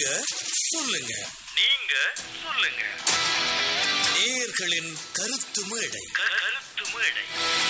நீங்க சொல்லுங்க நீங்க சொல்லுங்க நேயர்களின் கருத்து மேடை கருத்து மேடை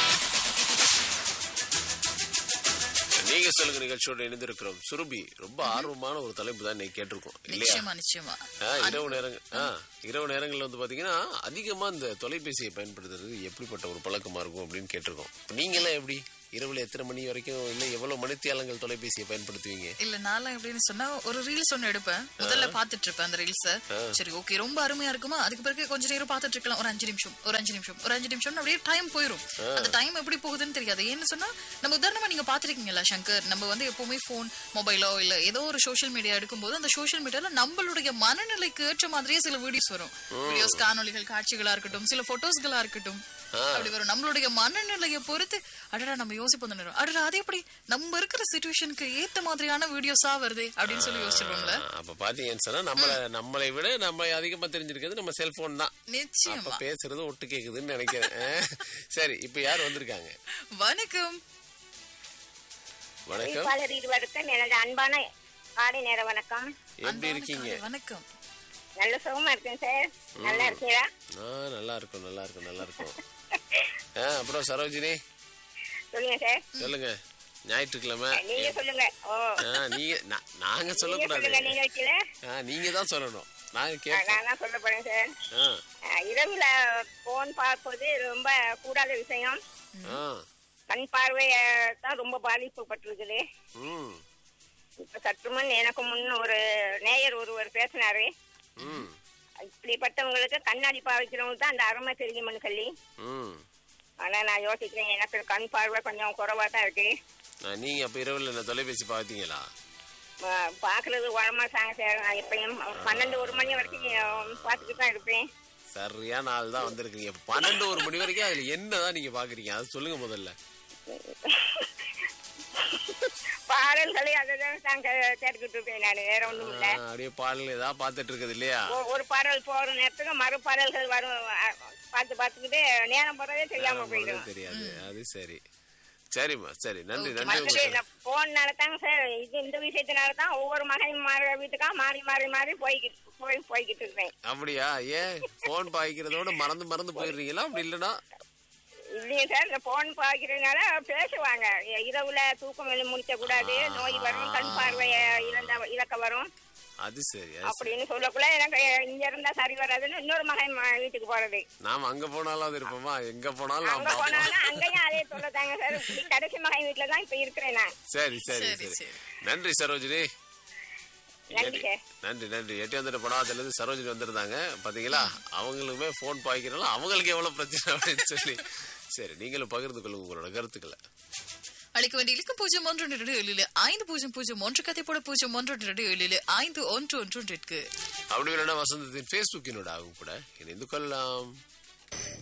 நீங்க சொல்லுங்க நிகழ்ச்சியோட இணைந்திருக்கிறோம் சுருபி ரொம்ப ஆர்வமான ஒரு தலைப்பு தான் நீங்க கேட்டிருக்கோம் இல்லையா நிச்சயமா நிச்சயமா ஆ, இரவு நேரங்கள் ஆ, இரவு நேரங்கள்ல வந்து பாத்தீங்கன்னா அதிகமா இந்த தொலைபேசியை பயன்படுத்துறது எப்படிப்பட்ட ஒரு பழக்கமா இருக்கும் அப்படின்னு கேட்டிருக்கோம் இப்ப நீங்க எல்லாம் எப்படி இரவுல எத்தனை மணி வரைக்கும் இல்ல எவ்வளவு மணித்தியாலங்கள் தொலைபேசியை பயன்படுத்துவீங்க இல்ல நான்லாம் எப்படின்னு சொன்னா ஒரு ரீல்ஸ் ஒண்ணு எடுப்பேன் முதல்ல பாத்துட்டு இருப்பேன் அந்த ரீல்ஸ சரி ஓகே ரொம்ப அருமையா இருக்குமா அதுக்கு பிறகு கொஞ்ச நேரம் பாத்துட்டு இருக்கலாம் ஒரு அஞ்சு நிமிஷம் ஒரு அஞ்சு நிமிஷம் ஒரு அஞ்சு நிமிஷம் அப்படியே டைம் போயிரும் அந்த டைம் எப்படி போகுதுன்னு தெரியாது ஏன்னு சொன்னா நம்ம உதாரணமா நீங்க பாத்திருக்கீங்களா சங்கர் நம்ம வந்து எப்பவுமே போன் மொபைலோ இல்ல ஏதோ ஒரு சோஷியல் மீடியா எடுக்கும்போது அந்த சோஷியல் மீடியால நம்மளுடைய மனநிலைக்கு ஏற்ற மாதிரியே சில வீடியோஸ் வரும் வீடியோஸ் காணொளிகள் காட்சிகளா இருக்கட்டும் சில போட்டோஸ்களா இருக்கட்டும் அப்படி வரும் நம்மளுடைய மனநிலையை பொறுத்து அடடா நம்ம யோசிப்போம் அந்த நேரம் அடடா அது எப்படி நம்ம இருக்கிற சுச்சுவேஷனுக்கு ஏத்த மாதிரியான வீடியோஸா வருது அப்படின்னு சொல்லி யோசிச்சிருப்போம்ல ஆ, அப்ப பாத்தீங்கன்னு சொன்னா நம்மள நம்மளை விட நம்ம அதிகமா தெரிஞ்சிருக்கிறது நம்ம செல்போன் தான் அப்ப நிச்சயமா பேசுறது ஒட்டு கேக்குதுன்னு நினைக்கிறேன் ஆ, சரி இப்ப யார் வந்திருக்காங்க வணக்கம் வணக்கம் அறிவிப்பாளர் இருவருக்கும் எனது அன்பான காலை நேர வணக்கம் எப்படி அன்பான இருக்கீங்க காலை வணக்கம் நல்ல சுகமா இருக்கேன் சார் நல்லா இருக்கீங்களா ஆ நல்லா இருக்கும் நல்லா இருக்கும் நல்லா இருக்கும் ஆ அப்புறம் சரோஜினி சொல்லுங்க சார் சொல்லுங்க ஞாயிற்றுக்கிழமை நீங்க சொல்லுங்க ஓ ஆ, நீங்க நா- நாங்க நீங்க சொல்லக்கூடாது சொல்லுங்க நிகழ்ச்சியில ஆ, நீங்க தான் சொல்லணும் நாங்க ஆ, கேட்போம் நான் தான் சொல்ல போறேன் சார் ஆ, ஆ, இரவுல போன் பார்ப்பது ரொம்ப கூடாத விஷயம் ஆ, கண் பார்வைய தான் ரொம்ப பாதிக்கப்பட்டிருக்குது ம், இப்ப சற்று முன் எனக்கு முன் ஒரு நேயர் ஒருவர் பேசினாரு ம், இப்படிப்பட்டவங்களுக்கு கண்ணாடி பாவிக்கிறவங்க தான் அந்த அருமை தெரியுமன்னு சொல்லி ம். ஆனா நான் யோசிக்கிறேன் எனக்கு கண் பார்வை கொஞ்சம் குறைவா தான் இருக்கு ஆ, நீங்க அப்ப இரவுல என்ன தொலைபேசி பார்த்தீங்களா ஆ, பாக்குறது வளமா சாங்க சார் நான் எப்பயும் பன்னெண்டு ஒரு மணி வரைக்கும் பார்த்துட்டு தான் இருப்பேன் சரியான ஆள் தான் வந்திருக்கீங்க பன்னெண்டு ஒரு மணி வரைக்கும் அதுல என்னதான் நீங்க பாக்குறீங்க அது சொல்லுங்க முதல்ல பாடல்களை அதை தான் கேட்டுக்கிட்டு இருப்பேன் நான் வேற ஒண்ணும் ஆ, இல்ல அப்படியே பாடல் ஏதாவது பார்த்துட்டு இருக்குது இல்லையா ஒ- ஒரு பாடல் போற நேரத்துக்கு மறு பாடல்கள் வரும் அ, பார்த்து பார்த்துக்கிட்டு நேரம் போறதே தெரியாம போயிடும் அது தெரியாது அது சரி சரிம்மா சரி நன்றி நன்றி மற்றது உங்களுக்கு இந்த போன்னால தாங்க சார் இது இந்த விஷயத்தினால தான் ஒவ்வொரு மகனும் மாற வீட்டுக்கா மாறி மாறி மாறி போய்கிட்டு போய் போய்கிட்டு இருக்கேன் அப்படியா ஏன் போன் பாய்க்கிறதோட மறந்து மறந்து போயிடுறீங்களா அப்படி இல்லைன்னா இல்லையே சார் இந்த போன் பாக்கிறதுனால பேசுவாங்க இ- இரவுல தூக்கம் எழு முடிக்க கூடாது நோய் வரும் கண் பார்வைய இழந்த இழக்க வரும் அது சரி அது சரி. அப்படின்னு சொல்லக்குள்ள எனக்கு இங்க இருந்தா சரி வராதுன்னு இன்னொரு மகன் ம- வீட்டுக்கு போறது நாம அங்க போனாலும் அது இருப்போமா எங்க போனாலும் நாம் அங்க பார்ப்போம் போனாலும் அங்கேயும் அதே சொல்லதாங்க சார் இப்படி கடைசி மகன் வீட்டுல தான் இப்ப இருக்கிறேன் நான் சரி சரி சரி, சரி சரி. நன்றி சரோஜினி நன்றி சார் நன்றி நன்றி எட்டி வந்துட்டு படாதுல இருந்து சரோஜினி வந்திருந்தாங்க பாத்தீங்களா அவங்களுமே போன் பாய்க்கிறனால அவங்களுக்கு எவ்வளவு பிரச்சனை அப்படின்னு சொல்லி சரி நீங்களும் பகிர்ந்து கொள்ளுங்க உங்களோட கருத்துக்களை அளிக்க வேண்டிய இலக்கம் பூஜ்ஜியம் ஒன்று இரண்டு ஏழில் ஐந்து பூஜ்ஜியம் பூஜ்ஜியம் ஒன்று கதை போட பூஜ்ஜியம் ஒன்று இரண்டு ஏழில் ஐந்து ஒன்று ஒன்று ஒன்றிற்கு அப்படி இல்லைன்னா வசந்தத்தின் ஃபேஸ்புக்கினோட ஆகும் கூட இணைந்து கொள்ளலாம்